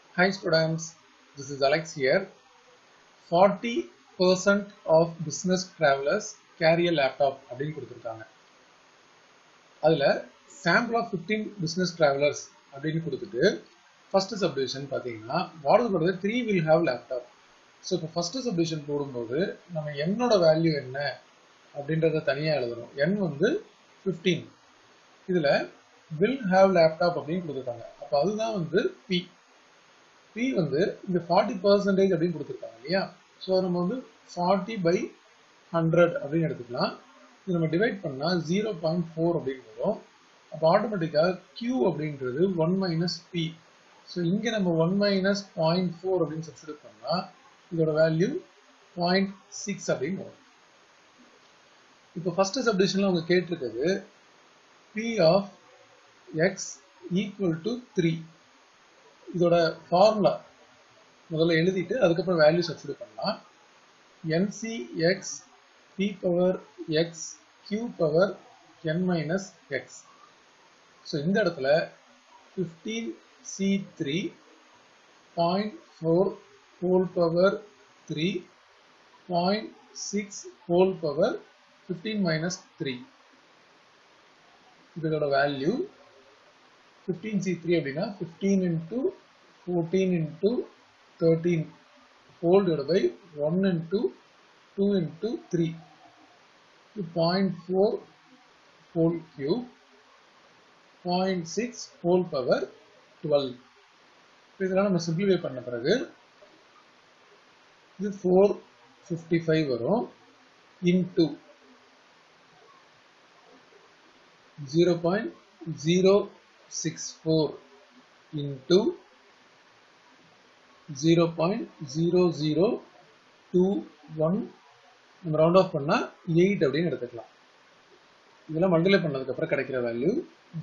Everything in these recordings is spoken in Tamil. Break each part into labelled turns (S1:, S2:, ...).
S1: Hi students, this is Alex here. 40% of business travelers carry a laptop அப்படின்னு கொடுத்துருக்காங்க அதில் sample of 15 business travelers அப்படின்னு கொடுத்துட்டு first subdivision பார்த்தீங்கன்னா வாடகை three will have laptop so இப்போ ஃபர்ஸ்ட் சப்டிவிஷன் போடும்போது நம்ம என்னோட வேல்யூ என்ன அப்படின்றத தனியாக எழுதணும் n வந்து 15 இதில் வில் ஹாவ் லேப்டாப் அப்படின்னு கொடுத்துருக்காங்க அப்போ அதுதான் வந்து பி பி வந்து இங்கே ஃபார்ட்டி பர்சன்டேஜ் அப்படின்னு கொடுத்துருக்காங்க இல்லையா ஸோ நம்ம வந்து ஃபார்ட்டி பை ஹண்ட்ரட் அப்படின்னு எடுத்துக்கலாம் இது நம்ம டிவைட் பண்ணால் ஜீரோ பாயிண்ட் ஃபோர் அப்படின்னு வரும் அப்போ ஆட்டோமேட்டிக்காக கியூ அப்படின்றது ஒன் மைனஸ் பி ஸோ இங்கே நம்ம ஒன் மைனஸ் பாயிண்ட் ஃபோர் அப்படின்னு சப்ஸ்டியூட் பண்ணால் இதோட வேல்யூ பாயிண்ட் சிக்ஸ் அப்படின்னு வரும் இப்போ ஃபர்ஸ்ட் சப்டிஷனில் அவங்க கேட்டிருக்கிறது P of X equal to three இதோட ஃபார்முலா முதல்ல எழுதிட்டு அதுக்கப்புறம் வேல்யூ சப்ஸ்டியூட் பண்ணலாம் N C X P power X Q power N minus X so இந்த இடத்துல fifteen C three point four whole power three point six whole power fifteen minus three இதோட வேல்யூ 15C3 அப்படின்னா 15 into 14 into 13 whole divided by 1 into 2 into 3 0.4 whole cube 0.6 whole power 12 இதெல்லாம் நம்ம சிம்பிளிஃபை பண்ண பிறகு இது 455 வரும் into 0.0 64 into 0.0021 நம்ம ரவுண்ட் ஆஃப் பண்ணா 8 அப்படின்னு எடுத்துக்கலாம் இதெல்லாம் மல்டிப்ளை பண்ணதுக்கு அப்புறம் கிடைக்கிற வேல்யூ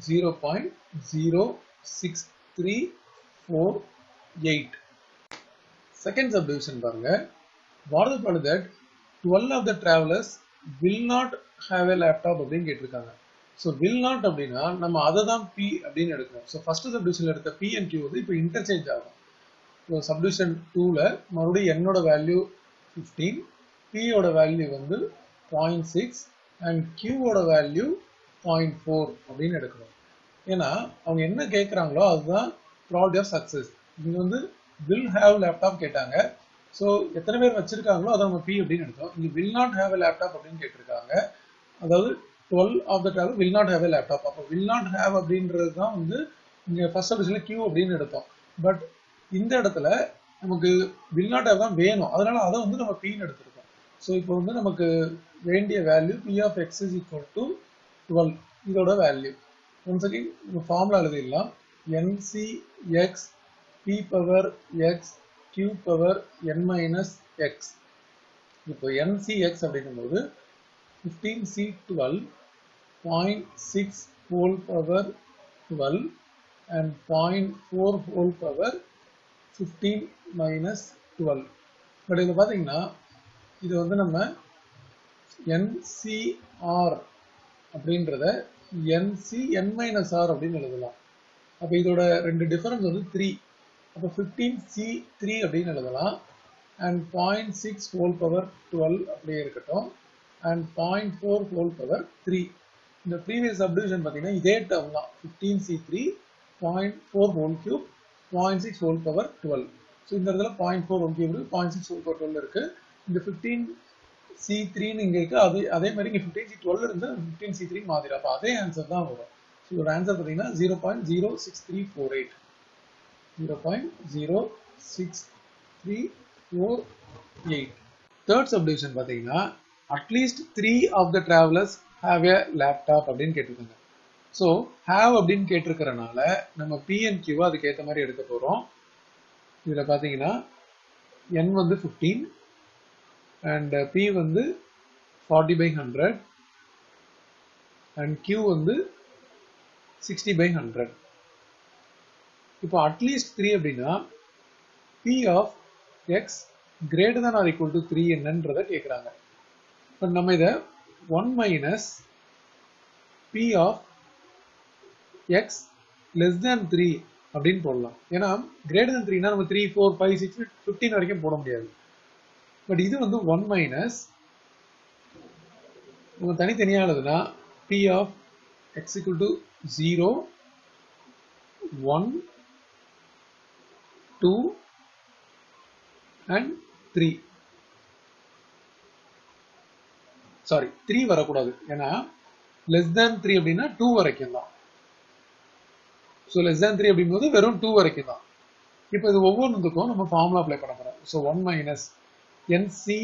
S1: 0.06348 செகண்ட் சப்டிவிஷன் பாருங்க வாட் இஸ் பாடு that 12 of the travellers will not have a laptop அப்படின்னு கேட்டிருக்காங்க ஸோ வில் நாட் அப்படின்னா நம்ம அதை தான் பி அப்படின்னு எடுக்கணும் ஸோ ஃபர்ஸ்ட் சப்டிவிஷனில் எடுத்த பி அண்ட் கியூ வந்து இப்போ இன்டர்சேஞ்ச் ஆகும் ஸோ சப்டிவிஷன் டூவில் மறுபடியும் என்னோட வேல்யூ ஃபிஃப்டீன் பியோட வேல்யூ வந்து பாயிண்ட் சிக்ஸ் அண்ட் கியூவோட வேல்யூ பாயிண்ட் ஃபோர் அப்படின்னு எடுக்கணும் ஏன்னா அவங்க என்ன கேட்குறாங்களோ அதுதான் ப்ராபர்ட்டி ஆஃப் சக்ஸஸ் இங்கே வந்து வில் ஹேவ் லேப்டாப் கேட்டாங்க ஸோ எத்தனை பேர் வச்சிருக்காங்களோ அதை நம்ம பி அப்படின்னு எடுத்தோம் இங்கே will not have a laptop அப்படின்னு கேட்டிருக்காங்க அதாவது twelve of the travel will not have a laptop அப்போ வில் நாட் ஹேவ் அப்படின்றது தான் வந்து இங்கே ஃபர்ஸ்ட் ஆப்ஷனில் கியூ அப்படின்னு எடுத்தோம் பட் இந்த இடத்துல நமக்கு வில் நாட் ஹேவ் தான் வேணும் அதனால அதை வந்து நம்ம பின்னு எடுத்திருக்கோம் ஸோ இப்போ வந்து நமக்கு வேண்டிய value P of X is equal to twelve இதோட வேல்யூ ஒன்ஸ் அகெயின் நம்ம ஃபார்முலா எழுதிடலாம் N C X P power X Q power N minus X இப்போ என்சி எக்ஸ் அப்படிங்கும்போது 15C12 0.6 whole power 12 and 0.4 whole power 15 minus 12 but இதில் பார்த்தீங்கன்னா இது வந்து நம்ம NCR அப்படின்றத NC N minus R அப்படின்னு எழுதலாம் அப்போ இதோட ரெண்டு டிஃபரன்ஸ் வந்து த்ரீ அப்போ ஃபிஃப்டீன் சி த்ரீ அப்படின்னு எழுதலாம் and point six whole power twelve அப்படியே இருக்கட்டும் and point four whole power three இந்த ப்ரீவியஸ் சப்டிவிஷன் பார்த்தீங்கன்னா இதே டேர்ம் தான் fifteen C three point four whole cube point six whole power twelve so இந்த இடத்துல பாயிண்ட் ஃபோர் ஹோல் கியூப் இருக்குது point six whole power twelve இருக்குது இந்த ஃபிஃப்டீன் சி த்ரீன்னு இங்கே இருக்குது அதே அதே மாதிரி இங்கே ஃபிஃப்டீன் சி டுவெல் இருந்து ஃபிஃப்டீன் சி த்ரீ மாதிரி அப்போ அதே ஆன்சர் தான் வரும் ஸோ இதோட ஆன்சர் பார்த்தீங்கன்னா zero point zero six three four eight zero point zero six three four eight third subdivision பார்த்தீங்கன்னா at least three of the travellers have a laptop அப்படின்னு கேட்டிருக்காங்க ஸோ ஹாவ் அப்படின்னு கேட்டிருக்கிறனால நம்ம பிஎன் கியூ அதுக்கு ஏற்ற மாதிரி எடுக்க போகிறோம் இதில் பார்த்தீங்கன்னா என் வந்து ஃபிஃப்டீன் அண்ட் பி வந்து forty by hundred and Q வந்து சிக்ஸ்டி பை ஹண்ட்ரட் இப்போ அட்லீஸ்ட் த்ரீ அப்படின்னா P of X greater than or equal to three என்னன்றதை கேட்குறாங்க இப்போ நம்ம இதை one minus P of X less than three அப்படின்னு போடலாம் ஏன்னா கிரேட்டர் than த்ரீனா நம்ம three four five six fifteen வரைக்கும் போட முடியாது பட் இது வந்து ஒன் மைனஸ் நம்ம தனித்தனியாக எழுதுனா P of X equal to zero one two and three sorry three வரக்கூடாது ஏன்னா லெஸ் தேன் த்ரீ அப்படின்னா டூ வரைக்கும் தான் ஸோ லெஸ் தேன் த்ரீ அப்படிங்கும்போது வெறும் டூ வரைக்கும் தான் இப்போ இது ஒவ்வொன்றுக்கும் நம்ம ஃபார்முலா அப்ளை பண்ண போகிறோம் so one minus N C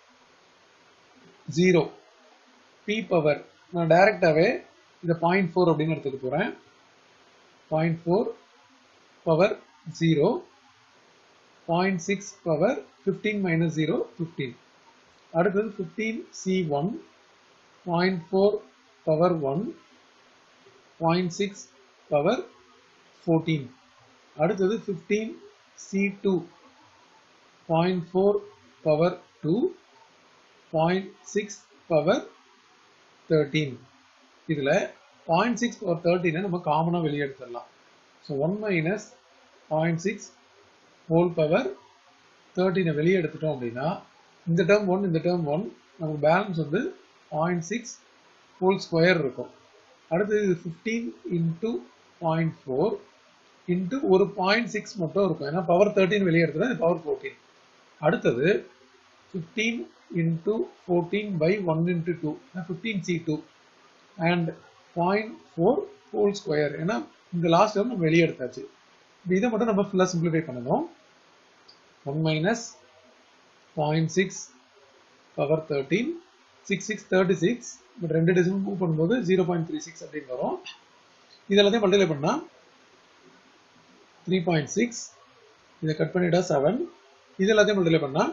S1: zero P power நான் டைரெக்டாகவே இதை பாயிண்ட் ஃபோர் அப்படின்னு எடுத்துக்க போகிறேன் point four power zero point six power fifteen minus zero fifteen அடுத்தது fifteen C one point four power one point six power fourteen அடுத்தது fifteen C two point four power two point six power thirteen இதில் பாயிண்ட் சிக்ஸ் பவர் தேர்ட்டீனை நம்ம காமனாக வெளியே எடுத்துடலாம் so one minus point six whole power தேர்ட்டீனை வெளியே எடுத்துட்டோம் அப்படின்னா இந்த டேர்ம் ஒன் இந்த டேர்ம் ஒன் நமக்கு பேலன்ஸ் வந்து பாயிண்ட் சிக்ஸ் ஹோல் ஸ்கொயர் இருக்கும் அடுத்தது இது fifteen into point four into ஒரு பாயிண்ட் சிக்ஸ் மட்டும் இருக்கும் ஏன்னா பவர் தேர்ட்டின் வெளியே எடுத்துனா பவர் ஃபோர்டீன் அடுத்தது fifteen into fourteen by one into two fifteen C two and point four whole square ஏன்னா இந்த லாஸ்ட் டேர்ம் நம்ம வெளியே எடுத்தாச்சு இப்போ இதை மட்டும் நம்ம ஃபுல்லாக சிம்பிளிஃபை பண்ணணும் one minus point six power thirteen six six thirty six but ரெண்டு டெசிமல் மூவ் பண்ணும்போது ஜீரோ பாயிண்ட் த்ரீ சிக்ஸ் அப்படின்னு வரும் இது எல்லாத்தையும் மல்டிப்ளை பண்ணால் த்ரீ பாயிண்ட் சிக்ஸ் இதை கட் பண்ணிட்டா செவன் இது எல்லாத்தையும் மல்டிப்ளை பண்ணால்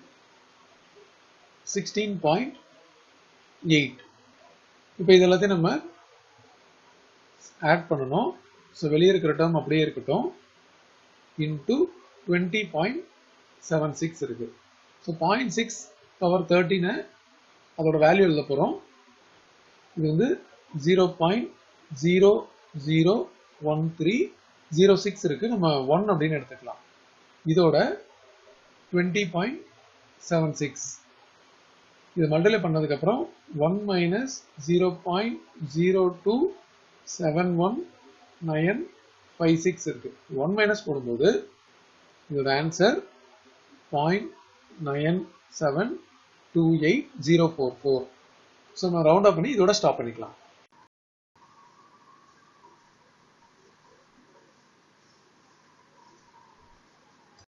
S1: சிக்ஸ்டீன் பாயிண்ட் எயிட் இப்போ இது எல்லாத்தையும் நம்ம ஆட் பண்ணணும் ஸோ வெளியே இருக்கிற டேர்ம் அப்படியே இருக்கட்டும் into twenty point seven six இருக்குது ஸோ பாயிண்ட் சிக்ஸ் பவர் தேர்ட்டினை அதோட வேல்யூ எழுத போகிறோம் இது வந்து zero point zero zero one three zero six இருக்குது நம்ம ஒன் அப்படின்னு எடுத்துக்கலாம் இதோட டுவெண்ட்டி பாயிண்ட் செவன் சிக்ஸ் இது மல்டிப்ளை பண்ணதுக்கப்புறம் one minus zero point zero two seven one nine five six இருக்குது ஒன் மைனஸ் போடும்போது இதோட answer point nine seven two eight zero four four so நம்ம ரவுண்ட் அப் பண்ணி இதோட ஸ்டாப் பண்ணிக்கலாம்